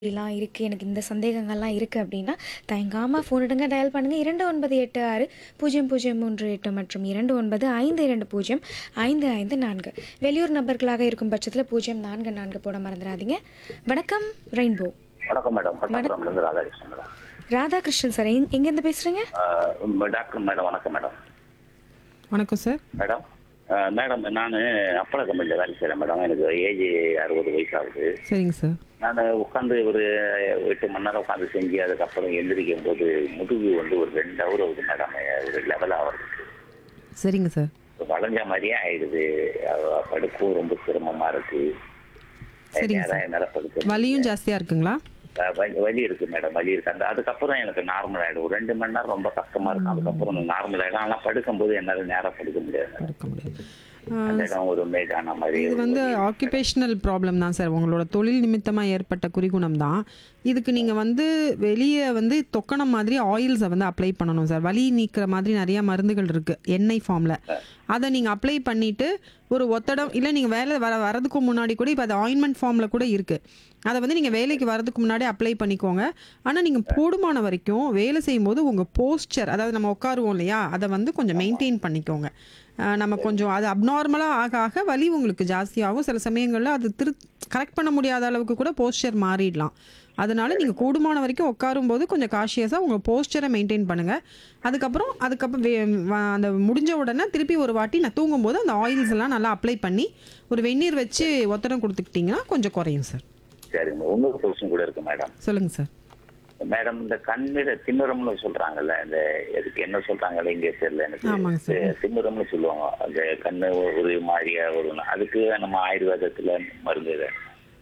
இப்படிலாம் இருக்குது எனக்கு இந்த சந்தேகங்கள்லாம் இருக்குது அப்படின்னா தயங்காமல் ஃபோன் எடுங்க டயல் பண்ணுங்கள் இரண்டு ஒன்பது எட்டு ஆறு பூஜ்ஜியம் பூஜ்ஜியம் மூன்று எட்டு மற்றும் இரண்டு ஒன்பது ஐந்து இரண்டு பூஜ்ஜியம் ஐந்து ஐந்து நான்கு வெளியூர் நபர்களாக இருக்கும் பட்சத்தில் பூஜ்ஜியம் நான்கு நான்கு போட மறந்துடாதீங்க வணக்கம் ரெயின்போ வணக்கம் மேடம் பட்டாபுரம்லேருந்து ராதாகிருஷ்ணன் மேடம் ராதாகிருஷ்ணன் சார் எங் எங்கேருந்து பேசுகிறீங்க ஆஹ் டாக்டர் மேடம் வணக்கம் மேடம் வணக்கம் சார் மேடம் ஆஹ் மேடம் நான் அப்பள கம்பெனியில் வேலை செய்கிறேன் மேடம் எனக்கு ஏஜ் அறுபது வயசு ஆகுது சரிங்க சார் நான் நான் உட்காந்து ஒரு எட்டு மணி நேரம் உட்காந்து செஞ்சு அதுக்கப்புறம் எந்திரிக்கும் போது முதுகு வந்து ஒரு ரெண்டு ஹவர் ஆகுது மேடம் ஒரு லெவல் ஆகிறதுக்கு சரிங்க சார் வளைஞ்ச மாதிரியே ஆயிடுது அஹ் படுக்கவும் ரொம்ப சிரமமா இருக்கு சரிங்க அதான் என்னால படுக்க வலியும் ஜாஸ்தியாக இருக்குங்களா அஹ் வலி வலி இருக்கு மேடம் வலி இருக்கு அந்த அதுக்கப்புறம் எனக்கு நார்மல் ஆயிடும் ஒரு ரெண்டு மணி நேரம் ரொம்ப கஷ்டமா இருக்கும் அதுக்கப்புறம் நார்மல் ஆயிடும் ஆனா படுக்கும்போது என்னால நேரம் படுக்க முடியாது madam. இருக்க முடியாது அந்த இடம் ஒரு மேடான மாதிரி இது வந்து ஆக்குபேஷனல் ப்ராப்ளம் தான் சார் உங்களோட தொழில் நிமித்தமாக ஏற்பட்ட குறிகுணம் தான் இதுக்கு நீங்கள் வந்து வெளியே வந்து தொக்கணம் மாதிரி ஆயில்ஸை வந்து அப்ளை பண்ணணும் சார் வலி நீக்கிற மாதிரி நிறைய மருந்துகள் இருக்குது எண்ணெய் ஃபார்மில் அதை நீங்கள் அப்ளை பண்ணிவிட்டு ஒரு ஒத்தடம் இல்லை நீங்கள் வேலை வர வரதுக்கு முன்னாடி கூட இப்போ அது ஆயின்மெண்ட் ஃபார்மில் கூட இருக்குது அதை வந்து நீங்கள் வேலைக்கு வரதுக்கு முன்னாடி அப்ளை பண்ணிக்கோங்க ஆனால் நீங்கள் போடுமான வரைக்கும் வேலை செய்யும்போது உங்கள் போஸ்டர் அதாவது நம்ம உட்காருவோம் இல்லையா அதை வந்து கொஞ்சம் மெயின்டைன் பண்ணிக்கோங்க அஹ் நம்ம கொஞ்சம் அது அப்நார்மலாக ஆக ஆக வலி உங்களுக்கு ஜாஸ்தியாகும் சில சமயங்களில் அது திரு கரெக்ட் பண்ண முடியாத அளவுக்கு கூட போஸ்டர் மாறிடலாம் அதனால நீங்கள் கூடுமான வரைக்கும் உட்காரும்போது கொஞ்சம் காஷியஸாக உங்கள் போஸ்டரை மெயின்டைன் பண்ணுங்கள் அதுக்கப்புறம் அதுக்கப்புறம் வே- வ- அந்த முடிஞ்ச உடனே திருப்பி ஒரு வாட்டி நான் தூங்கும்போது அந்த ஆயில்ஸ் எல்லாம் நல்லா அப்ளை பண்ணி ஒரு வெந்நீர் வச்சு ஒத்தடம் கொடுத்துக்கிட்டிங்கன்னா கொஞ்சம் குறையும் சார் சரிங்க இன்னொரு கொஸ்டின் கூட இருக்கு மேடம் சொல்லுங்கள் சார் மேடம் இந்த கண்ணில திமிரம்னு சொல்றாங்கல்ல இந்த இதுக்கு என்ன சொல்றாங்கல்ல இங்க தெரியல ஆமாங்க எனக்கு சார். திமிரம்னு சொல்லுவாங்க அந்த கண்ணு ஒரு மாதிரியா ஒரு அதுக்கு நம்ம ஆயுர்வேதத்துல மருந்து எது?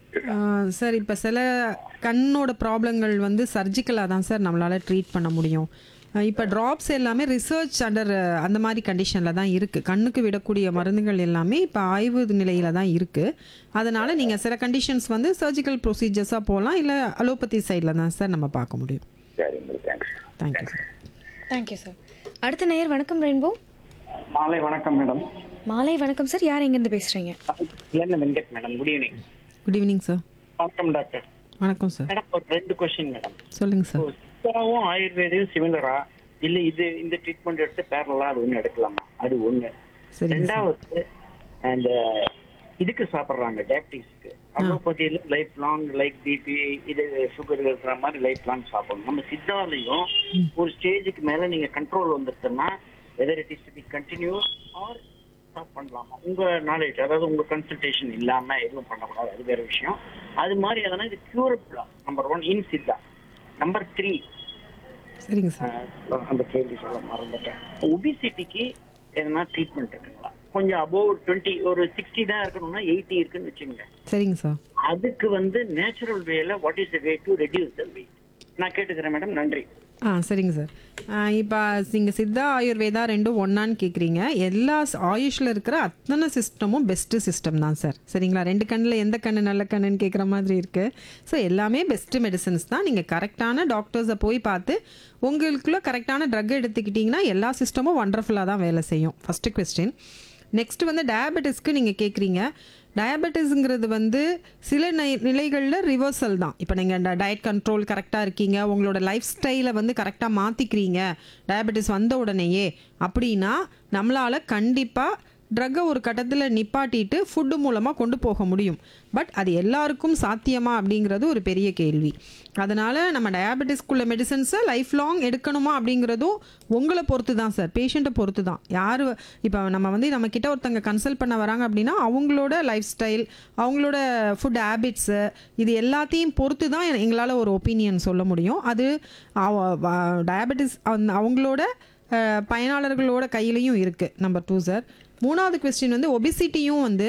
ஆஹ் சார் இப்போ சில கண்ணோட ப்ராப்ளங்கள் வந்து சர்ஜிக்கலாக தான் சார் நம்மளால் ட்ரீட் பண்ண முடியும் ஆஹ் இப்போ ட்ராப்ஸ் எல்லாமே ரிசர்ச் அண்டர் அந்த மாதிரி கண்டிஷனில் தான் இருக்குது கண்ணுக்கு விடக்கூடிய மருந்துகள் எல்லாமே இப்போ ஆய்வு நிலையில் தான் இருக்குது அதனால் நீங்கள் சில கண்டிஷன்ஸ் வந்து சர்ஜிக்கல் ப்ரொசீஜர்ஸாக போகலாம் இல்லை அலோபதி சைடில் தான் சார் நம்ம பார்க்க முடியும் சரிங்க thanks thank you sir thank you sir அடுத்த நேயர் வணக்கம் ரெயின்போ மாலை வணக்கம் மேடம் மாலை வணக்கம் சார் யார் எங்கேருந்து பேசுகிறீங்க என்ன Venkat madam good evening good evening sir வணக்கம் டாக்டர் வணக்கம் சார் மேடம் ஒரு ரெண்டு கொஸ்டின் மேடம் சொல்லுங்கள் சார் சித்தாவும் ஆயுர்வேதையும் சிமிலரா இல்ல இது இந்த ட்ரீட்மெண்ட் எடுத்து பேரலா அது ஒண்ணு எடுக்கலாமா அது ஒண்ணு சரிங்க சார் ரெண்டாவது அந்த இதுக்கு சாப்பிடுறாங்க டயபிட்டிஸ்க்கு அலோபதியில லைஃப் லாங் லைக் பிபி இது சுகர் இருக்கிற மாதிரி லைஃப் லாங் சாப்பிடணும் நம்ம சித்தாலையும் ஒரு ஸ்டேஜுக்கு மேல நீங்க கண்ட்ரோல் வந்துருச்சுன்னா whether it is to be continue or stop பண்ணலாமா உங்க நாலேஜ் அதாவது உங்க கன்சல்டேஷன் இல்லாம எதுவும் பண்ணக்கூடாது அது வேற விஷயம் அது மாதிரி எதனா இது கியூரபிளா number one in Siddha number three சரிங்க சார் அந்த கேள்வி சொல்ல மறந்துட்டேன் ஒபிசிட்டிக்கு எதனா ட்ரீட்மெண்ட் இருக்குங்களா கொஞ்சம் அபோவ் டுவெண்ட்டி ஒரு சிக்ஸ்டி தான் இருக்கணும்னா எயிட்டி இருக்குன்னு வச்சுக்கோங்க சரிங்க சார் அதுக்கு வந்து நேச்சுரல் வேல what is the way to reduce the weight நான் கேட்டுக்கிறேன் மேடம் நன்றி ஆ சரிங்க சார் இப்போ நீங்கள் சித்தா ஆயுர்வேதா ரெண்டும் ஒன்றான்னு கேட்குறீங்க எல்லா ஸ்- ஆயுஷ்ல இருக்கிற அத்தனை சிஸ்டமும் பெஸ்ட்டு சிஸ்டம் தான் சார் சரிங்களா ரெண்டு கண்ணில் எந்த கண்ணு நல்ல கண்ணுன்னு கேட்குற மாதிரி இருக்குது ஸோ எல்லாமே பெஸ்ட்டு மெடிசன்ஸ் தான் நீங்கள் கரெக்டான டாக்டர்ஸை போய் பார்த்து உங்களுக்குள்ள கரெக்டான ட்ரக் எடுத்துக்கிட்டிங்கன்னா எல்லா சிஸ்டமும் ஒண்டர்ஃபுல்லாக தான் வேலை செய்யும் ஃபஸ்ட்டு கொஸ்டின் நெக்ஸ்ட் வந்து டயபெட்டிஸ்க்கு நீங்கள் கேட்குறீங்க டயபெட்டிஸுங்கிறது வந்து சில நை நிலைகளில் ரிவர்சல் தான் இப்போ நீங்கள் டயட் கண்ட்ரோல் கரெக்டாக இருக்கீங்க உங்களோட லைஃப் ஸ்டைலை வந்து கரெக்டாக மாற்றிக்கிறீங்க டயபெட்டிஸ் வந்த உடனேயே அப்படின்னா நம்மளால் கண்டிப்பாக ட்ரக்கை ஒரு கட்டத்தில் நிப்பாட்டிட்டு ஃபுட்டு மூலமாக கொண்டு போக முடியும் பட் அது எல்லாருக்கும் சாத்தியமா அப்படிங்கிறது ஒரு பெரிய கேள்வி அதனால் நம்ம டயாபெட்டிஸ்க்குள்ள மெடிசன்ஸை லைஃப் லாங் எடுக்கணுமா அப்படிங்கிறதும் உங்களை பொறுத்து தான் சார் பேஷண்ட்டை பொறுத்து தான் யார் இப்போ நம்ம வந்து நம்ம கிட்ட ஒருத்தங்க கன்சல்ட் பண்ண வராங்க அப்படின்னா அவங்களோட லைஃப் ஸ்டைல் அவங்களோட ஃபுட் ஹேபிட்ஸு இது எல்லாத்தையும் பொறுத்து தான் எங்களால் ஒரு ஒப்பீனியன் சொல்ல முடியும் அது டயபெட்டிஸ் அவங்களோட அஹ், பயனாளர்களோட கையிலையும் இருக்குது நம்பர் டூ சார் மூணாவது கொஸ்டின் வந்து ஒபிசிட்டியும் வந்து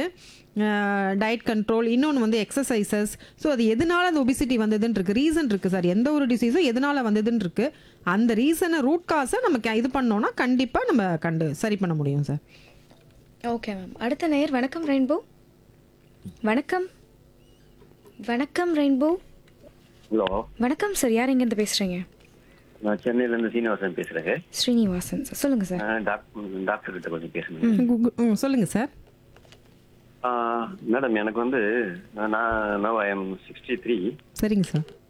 டயட் கண்ட்ரோல் இன்னொன்று வந்து எக்ஸசைசஸ் ஸோ அது எதனால அந்த ஒபிசிட்டி வந்ததுன்னு இருக்குது ரீசன் இருக்குது சார் எந்த ஒரு டிசீஸும் எதனால வந்ததுன்னு இருக்குது அந்த ரீசனை ரூட் காசை நம்ம க- இது பண்ணோன்னா கண்டிப்பாக நம்ம கண்டு சரி பண்ண முடியும் சார் ஓகே மேம் அடுத்த நேயர் வணக்கம் ரெயின்போ வணக்கம் வணக்கம் ரெயின்போ ஹலோ வணக்கம் சார் யார் எங்கேருந்து பேசுகிறீங்க நான் சென்னையில இருந்து சீனிவாசன் பேசுறேங்க ஸ்ரீனிவாசன் சார் சொல்லுங்கள் சார் டாக்டர் டாக்டர் கிட்ட கொஞ்சம் பேசணும் கு- கு- ம், சொல்லுங்க சார் மேடம் எனக்கு வந்து நான் now I am sixty three சரிங்க சார்